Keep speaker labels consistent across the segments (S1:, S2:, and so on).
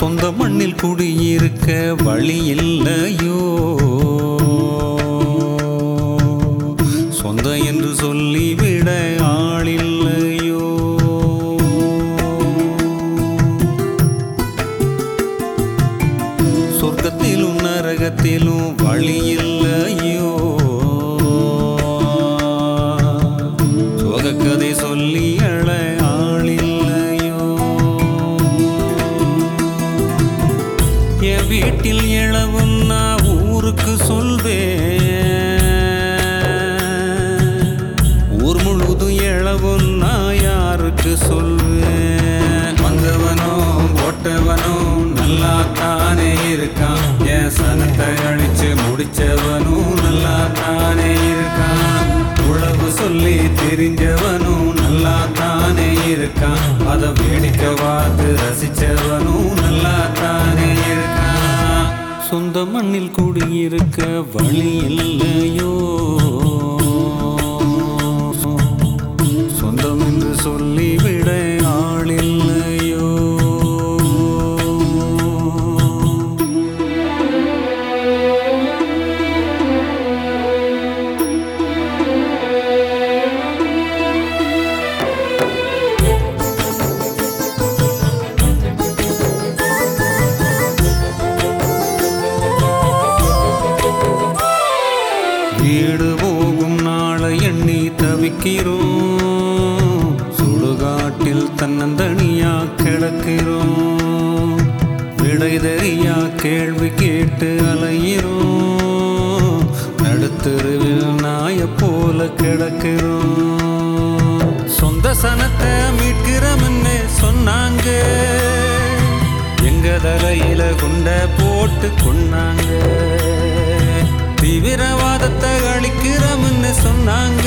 S1: சொந்த மண்ணில் குடியிருக்க வழி இல்லையோ சொந்த என்று சொல்லிவிட ஆள் இல்லையோ சொர்க்கத்திலும் நரகத்திலும் வழி இல்லையோ சோகக்கதை சொல்லி அழ ஆள் இல்லையோ என் வீட்டில் எழவும் நான் ஊருக்கு சொல்வேன் ஊர் முழுதும் எழவும் நான் யாருக்கு சொல்வேன் வந்தவனோ போட்டவனோ நல்லா தானே இருக்கான் என் சனத்தை அழிச்சு முடிச்சவனும் நல்லா தானே இருக்கான் உழவு சொல்லி தெரிஞ்சவனும் நல்லா தானே இருக்கான் அதை வேடிக்கை பார்த்து ரசிச்சவனும் நல்லா தானே இருக்கான் சொந்த மண்ணில் குடியிருக்க வழி இல்லையோ சொந்தம் என்று சொல்லிவிட ஆள் இல்லையோ வீடு போகும் நாளை எண்ணி தவிக்கிறோம் சுடுகாட்டில் தன்னந்தனியா கிடக்கிறோம் விடை தெரியா கேள்வி கேட்டு அலைகிறோம் நடுத்தருவில் நாய போல கிடக்கிறோம் சொந்த சனத்தை மீட்கிறோம்னு சொன்னாங்க எங்க தலையில குண்ட போட்டு கொண்டாங்க தீவிரவாதத்தை அழிக்கிறோம்னு சொன்னாங்க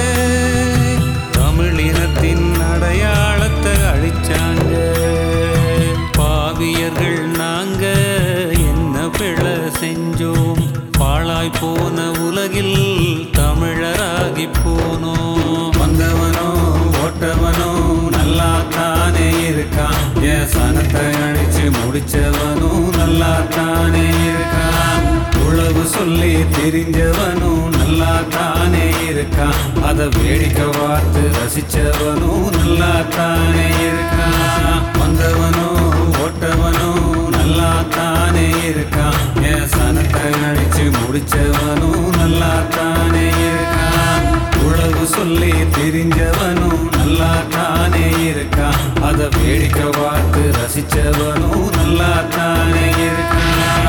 S1: தமிழினத்தின் அடையாளத்தை அழிச்சாங்க பாவியர்கள் நாங்க என்ன பிழை செஞ்சோம் பாழாய் போன உலகில் தமிழராகி போனோம் வந்தவனோ ஓட்டவனோ நல்லா தானே இருக்கான் என் சனத்தை அழிச்சு முடிச்சவனும் நல்லா தானே இருக்கான் உழவு சொல்லி தெரிஞ்சவனும் நல்லா தானே இருக்கான் அதை வேடிக்கை பார்த்து ரசிச்சவனும் நல்லா தானே இருக்கான் வந்தவனோ ஓட்டவனோ நல்லா தானே இருக்கான் என் சனத்தை அழிச்சு முடிச்சவனும் நல்லா தானே இருக்கான் உழவு சொல்லி தெரிஞ்சவனும் நல்லா தானே இருக்கான் அதை வேடிக்கை பார்த்து ரசிச்சவனும் நல்லா தானே இருக்கான்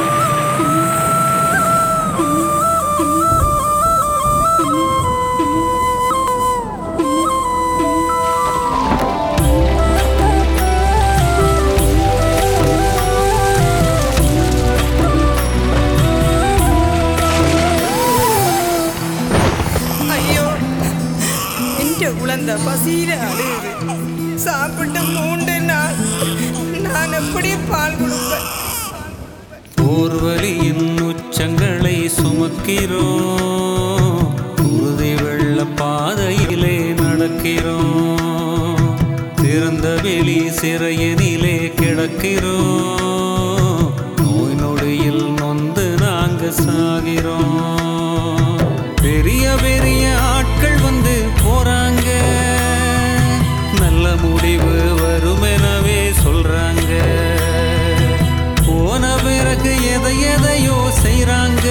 S2: ஐயோ எന്റെ குழந்தை பசியில அழுகுது சாப்பிட்டு மூன்று நாள் நான் எப்படி பால் கொடுப்பேன்
S1: போர்வலியின் உச்சங்களை சுமக்கிறோம் உறுதி வெள்ள பாதையிலே நடக்கிறோம் திறந்த வெளி சிறையனிலே கிடக்கிறோம் நோய் நொடியில் நொந்து நாங்க சாகிறோம் பெரிய பெரிய ஆட்கள் வந்து போறாங்க நல்ல முடிவு வருமெனவே சொல்றாங்க போன பிறகு எதை எதையோ செய்றாங்க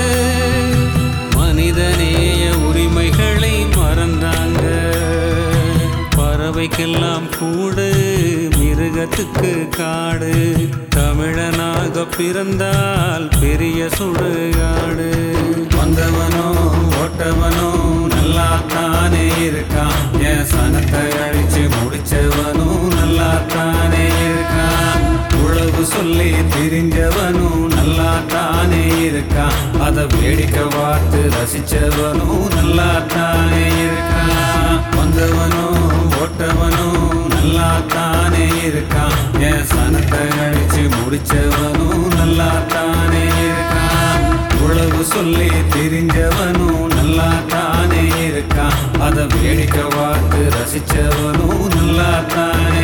S1: மனிதநேய உரிமைகளை மறந்தாங்க பறவைக்கெல்லாம் கூடு மிருகத்துக்கு காடு தமிழனாக பிறந்தால் பெரிய சுடுகாடு வந்தவனோ ஓட்டவனோ நல்லா தானே இருக்கான் என் சனத்தை அழிச்சு முடிச்சவனும் நல்லா தானே இருக்கான் உழவு சொல்லி தெரிஞ்சவனும் நல்லா தானே இருக்கான் அதை வேடிக்கை பார்த்து ரசிச்சவனும் நல்லா தானே இருக்கான் வந்தவனோ ஓட்டவனோ நல்லா தானே இருக்கான் என் சனத்தை அழிச்சு முடிச்சவனும் நல்லா தானே இருக்கான் உழவு சொல்லி தெரிஞ்சவனும் நல்லா தானே இருக்கான் அதை வேடிக்கை பார்த்து ரசிச்சவனும் நல்லா தானே